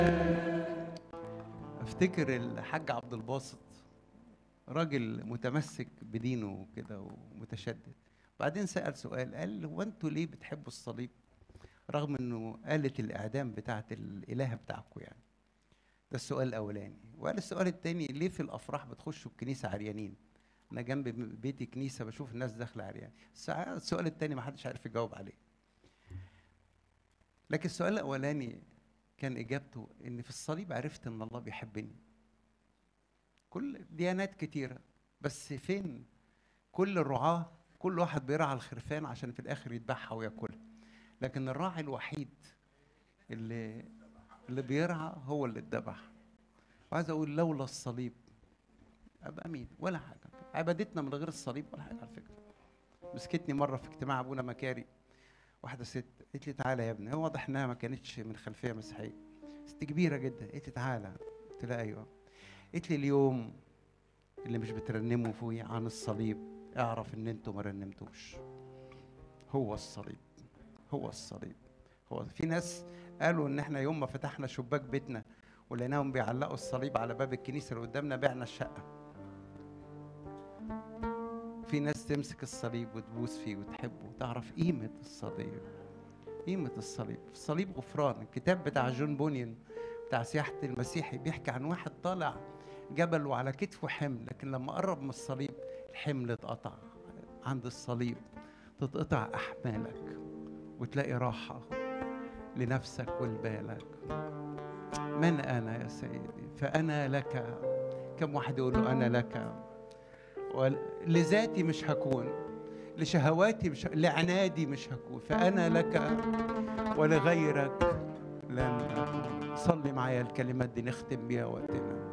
افتكر الحاج عبد الباسط راجل متمسك بدينه كده ومتشدد بعدين سأل سؤال قال هو انتوا ليه بتحبوا الصليب رغم انه آلة الإعدام بتاعت الإله بتاعكم يعني ده السؤال الأولاني وقال السؤال الثاني ليه في الأفراح بتخشوا الكنيسة عريانين أنا جنب بيتي كنيسة بشوف الناس داخلة عريان السؤال الثاني ما حدش عارف يجاوب عليه لكن السؤال الأولاني كان إجابته إن في الصليب عرفت إن الله بيحبني كل ديانات كتيرة بس فين كل الرعاة كل واحد بيرعى الخرفان عشان في الآخر يذبحها وياكلها لكن الراعي الوحيد اللي اللي بيرعى هو اللي اتذبح وعايز اقول لولا الصليب ابقى مين ولا حاجه عبادتنا من غير الصليب ولا حاجه على فكره مسكتني مره في اجتماع ابونا مكاري واحده ست قالت لي تعالى يا ابني هو واضح انها ما كانتش من خلفيه مسيحيه ست كبيره جدا قالت لي تعالى قلت لها ايوه قالت لي اليوم اللي مش بترنموا فيه عن الصليب اعرف ان انتوا ما رنمتوش هو الصليب هو الصليب هو في ناس قالوا ان احنا يوم ما فتحنا شباك بيتنا ولقيناهم بيعلقوا الصليب على باب الكنيسه اللي قدامنا بعنا الشقه في ناس تمسك الصليب وتبوس فيه وتحبه وتعرف قيمه الصليب قيمه الصليب الصليب غفران الكتاب بتاع جون بونيان بتاع سياحه المسيحي بيحكي عن واحد طالع جبل وعلى كتفه حمل لكن لما قرب من الصليب الحمل اتقطع عند الصليب تتقطع احمالك وتلاقي راحه لنفسك ولبالك من انا يا سيدي فانا لك كم واحد يقول له انا لك لذاتي مش هكون لشهواتي مش لعنادي مش هكون فانا لك ولغيرك لن أكون صلي معايا الكلمات دي نختم بيها وقتنا